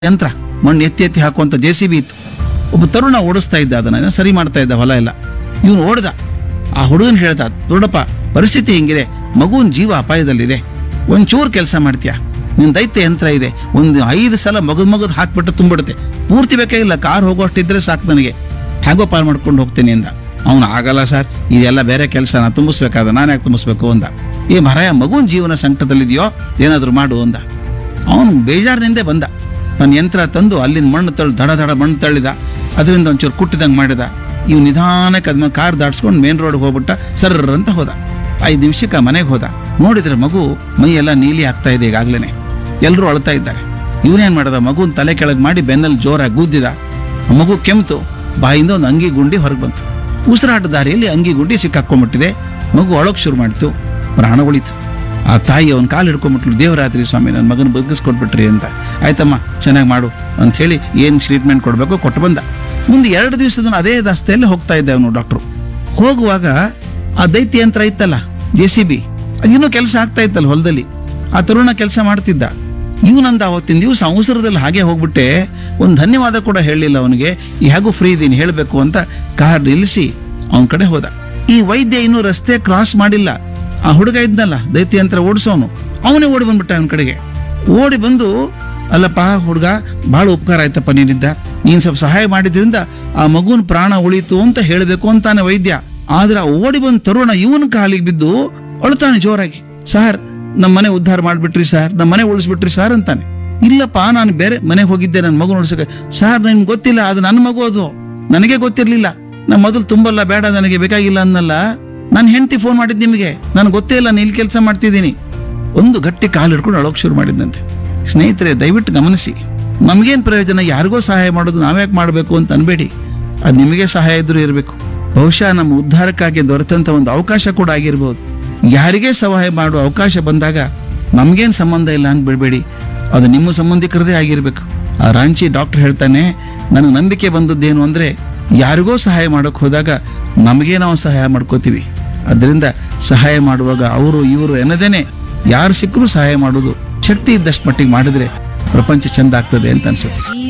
ಯಂತ್ರ ಮಣ್ಣು ಎತ್ತಿ ಎತ್ತಿ ಹಾಕುವಂತ ಜೆ ಸಿ ಬಿ ಇತ್ತು ಒಬ್ಬ ತರುಣ ಓಡಿಸ್ತಾ ಇದ್ದ ಅದನ್ನ ಸರಿ ಮಾಡ್ತಾ ಇದ್ದ ಹೊಲ ಎಲ್ಲ ಇವನು ಓಡ್ದ ಆ ಹುಡುಗನ್ ಹೇಳ್ದ ದೊಡ್ಡಪ್ಪ ಪರಿಸ್ಥಿತಿ ಹಿಂಗಿದೆ ಮಗುವಿನ ಜೀವ ಅಪಾಯದಲ್ಲಿದೆ ಒಂಚೂರು ಕೆಲಸ ಮಾಡ್ತೀಯಾ ನಿನ್ ದೈತ್ಯ ಯಂತ್ರ ಇದೆ ಒಂದು ಐದು ಸಲ ಮಗದ್ ಮಗದ್ ಹಾಕ್ಬಿಟ್ಟು ತುಂಬಿಡುತ್ತೆ ಪೂರ್ತಿ ಬೇಕೇ ಇಲ್ಲ ಕಾರ್ ಹೋಗೋಷ್ಟಿದ್ರೆ ಸಾಕು ನನಗೆ ಹೇಗೋ ಪಾಲ್ ಮಾಡ್ಕೊಂಡು ಹೋಗ್ತೀನಿ ಅಂದ ಅವನು ಆಗಲ್ಲ ಸರ್ ಇದೆಲ್ಲ ಬೇರೆ ಕೆಲಸ ನಾ ತುಂಬಿಸ್ಬೇಕಾದ ನಾನು ಯಾಕೆ ತುಂಬಿಸ್ಬೇಕು ಅಂದ ಈ ಮರಾಯ ಮಗುವಿನ ಜೀವನ ಸಂಕಟದಲ್ಲಿದೆಯೋ ಏನಾದರೂ ಮಾಡು ಅಂದ ಅವನು ಬೇಜಾರಿನಿಂದೇ ಬಂದ ತನ್ನ ಯಂತ್ರ ತಂದು ಅಲ್ಲಿಂದ ಮಣ್ಣು ತಳ್ಳಿ ದಡ ದಡ ಮಣ್ಣು ತಳ್ಳಿದ ಅದರಿಂದ ಒಂಚೂರು ಕುಟ್ಟಿದಂಗೆ ಮಾಡಿದ ಇವ್ ನಿಧಾನಕ್ಕೆ ಅದ್ನ ಕಾರ್ ದಾಟ್ಸ್ಕೊಂಡು ಮೇನ್ ರೋಡ್ಗೆ ಹೋಗ್ಬಿಟ್ಟ ಸರ್ರ ಅಂತ ಹೋದ ಐದು ನಿಮಿಷಕ್ಕೆ ಮನೆಗೆ ಹೋದ ನೋಡಿದ್ರೆ ಮಗು ಮೈ ಎಲ್ಲ ನೀಲಿ ಆಗ್ತಾ ಇದೆ ಈಗಾಗ್ಲೇನೆ ಎಲ್ಲರೂ ಅಳ್ತಾ ಇದ್ದಾರೆ ಇವನೇನ್ ಮಾಡ್ದ ಮಗುನ್ ತಲೆ ಕೆಳಗೆ ಮಾಡಿ ಬೆನ್ನಲ್ಲಿ ಜೋರಾಗಿ ಗುದ್ದಿದ ಆ ಮಗು ಕೆಮ್ತು ಬಾಯಿಂದ ಒಂದು ಅಂಗಿ ಗುಂಡಿ ಹೊರಗೆ ಬಂತು ಉಸಿರಾಟ ದಾರಿಯಲ್ಲಿ ಅಂಗಿ ಗುಂಡಿ ಸಿಕ್ಕಾಕೊಂಡ್ಬಿಟ್ಟಿದೆ ಮಗು ಅಳೋಕ್ ಶುರು ಮಾಡ್ತು ಪ್ರಾಣ ಉಳಿತು ಆ ತಾಯಿ ಅವನ ಕಾಲು ಹಿಡ್ಕೊಂಡ್ಬಿಟ್ಲು ದೇವರಾತ್ರಿ ಸ್ವಾಮಿ ನನ್ನ ಮಗನ ಬದುಕಿಸ್ಕೊಟ್ಬಿಟ್ರಿ ಅಂತ ಆಯ್ತಮ್ಮ ಚೆನ್ನಾಗಿ ಮಾಡು ಅಂತ ಹೇಳಿ ಏನು ಟ್ರೀಟ್ಮೆಂಟ್ ಕೊಡಬೇಕು ಕೊಟ್ಟು ಬಂದ ಮುಂದೆ ಎರಡು ದಿವಸದ ಅದೇ ದಾಸ್ತೆಯಲ್ಲಿ ಹೋಗ್ತಾ ಇದ್ದೆ ಅವನು ಡಾಕ್ಟ್ರು ಹೋಗುವಾಗ ಆ ದೈತ್ಯ ಯಂತ್ರ ಇತ್ತಲ್ಲ ಜೆ ಸಿ ಬಿ ಅದೇನೋ ಕೆಲಸ ಆಗ್ತಾ ಇತ್ತಲ್ಲ ಹೊಲದಲ್ಲಿ ಆ ತರುಣ ಕೆಲಸ ಮಾಡ್ತಿದ್ದ ಇವನಂದ ಅವತ್ತಿನ ದಿವಸ ಅವಸರದಲ್ಲಿ ಹಾಗೆ ಹೋಗ್ಬಿಟ್ಟೆ ಒಂದು ಧನ್ಯವಾದ ಕೂಡ ಹೇಳಲಿಲ್ಲ ಅವನಿಗೆ ಹೇಗೂ ಫ್ರೀ ಇದ್ದೀನಿ ಹೇಳಬೇಕು ಅಂತ ಕಾರ್ ನಿಲ್ಲಿಸಿ ಅವನ ಕಡೆ ಹೋದ ಈ ವೈದ್ಯ ಇನ್ನೂ ರಸ್ತೆ ಕ್ರಾಸ್ ಮಾಡಿಲ್ಲ ಆ ಹುಡುಗ ಇದ್ನಲ್ಲ ದೈತ್ಯ ಯಂತ್ರ ಓಡಿಸೋನು ಅವನೇ ಓಡಿ ಬಂದ್ಬಿಟ್ಟ ಅವನ ಕಡೆಗೆ ಓಡಿ ಬಂದು ಅಲ್ಲಪ್ಪ ಹುಡುಗ ಬಹಳ ಉಪಕಾರ ಆಯ್ತಪ್ಪ ನಿನ್ನಿಂದ ನೀನ್ ಸ್ವಲ್ಪ ಸಹಾಯ ಮಾಡಿದ್ರಿಂದ ಆ ಮಗುವಿನ ಪ್ರಾಣ ಉಳಿತು ಅಂತ ಹೇಳಬೇಕು ಅಂತಾನೆ ವೈದ್ಯ ಆದ್ರೆ ಆ ಓಡಿ ಬಂದ ತರುಣ ಇವನ ಕಾಲಿಗೆ ಬಿದ್ದು ಅಳ್ತಾನೆ ಜೋರಾಗಿ ಸರ್ ನಮ್ಮ ಮನೆ ಉದ್ಧಾರ ಮಾಡ್ಬಿಟ್ರಿ ಸರ್ ನಮ್ಮ ಮನೆ ಉಳಿಸ್ಬಿಟ್ರಿ ಸರ್ ಅಂತಾನೆ ಇಲ್ಲಪ್ಪ ನಾನು ಬೇರೆ ಮನೆಗೆ ಹೋಗಿದ್ದೆ ನನ್ನ ಮಗು ನೋಡ್ಸಕ್ಕೆ ಸರ್ ನನ್ಗೆ ಗೊತ್ತಿಲ್ಲ ಅದು ನನ್ನ ಮಗು ಅದು ನನಗೆ ಗೊತ್ತಿರ್ಲಿಲ್ಲ ನಮ್ಮ ಮೊದಲು ತುಂಬಲ್ಲ ಬೇಡ ನನಗೆ ಬೇಕಾಗಿಲ್ಲ ಅನ್ನಲ್ಲ ನಾನು ಹೆಂಡತಿ ಫೋನ್ ಮಾಡಿದ್ ನಿಮಗೆ ನನಗೆ ಗೊತ್ತೇ ಇಲ್ಲ ನೀನ್ ಇಲ್ಲಿ ಕೆಲಸ ಮಾಡ್ತಿದ್ದೀನಿ ಒಂದು ಗಟ್ಟಿ ಕಾಲು ಹಿಡ್ಕೊಂಡು ಅಳೋಕ್ ಶುರು ಮಾಡಿದ್ದಂತೆ ಸ್ನೇಹಿತರೆ ದಯವಿಟ್ಟು ಗಮನಿಸಿ ನಮಗೇನು ಪ್ರಯೋಜನ ಯಾರಿಗೋ ಸಹಾಯ ಮಾಡೋದು ನಾವ್ಯಾಕೆ ಮಾಡಬೇಕು ಅಂತ ಅನ್ಬೇಡಿ ಅದು ನಿಮಗೆ ಸಹಾಯ ಇದ್ರೂ ಇರಬೇಕು ಬಹುಶಃ ನಮ್ಮ ಉದ್ಧಾರಕ್ಕಾಗಿ ದೊರೆತಂತ ಒಂದು ಅವಕಾಶ ಕೂಡ ಆಗಿರ್ಬೋದು ಯಾರಿಗೇ ಸಹಾಯ ಮಾಡುವ ಅವಕಾಶ ಬಂದಾಗ ನಮ್ಗೇನು ಸಂಬಂಧ ಇಲ್ಲ ಅಂತ ಬಿಡಬೇಡಿ ಅದು ನಿಮ್ಮ ಸಂಬಂಧಿಕರದೇ ಆಗಿರ್ಬೇಕು ಆ ರಾಂಚಿ ಡಾಕ್ಟರ್ ಹೇಳ್ತಾನೆ ನನಗೆ ನಂಬಿಕೆ ಬಂದದ್ದೇನು ಅಂದ್ರೆ ಯಾರಿಗೋ ಸಹಾಯ ಮಾಡೋಕೆ ಹೋದಾಗ ನಮಗೇ ನಾವು ಸಹಾಯ ಮಾಡ್ಕೋತೀವಿ ಅದರಿಂದ ಸಹಾಯ ಮಾಡುವಾಗ ಅವರು ಇವರು ಎನ್ನದೇನೆ ಯಾರು ಸಿಕ್ಕರೂ ಸಹಾಯ ಮಾಡೋದು ಶಕ್ತಿ ಇದ್ದಷ್ಟು ಮಟ್ಟಿಗೆ ಮಾಡಿದ್ರೆ ಪ್ರಪಂಚ ಚಂದ ಆಗ್ತದೆ ಅಂತ ಅನ್ಸುತ್ತೆ ಈ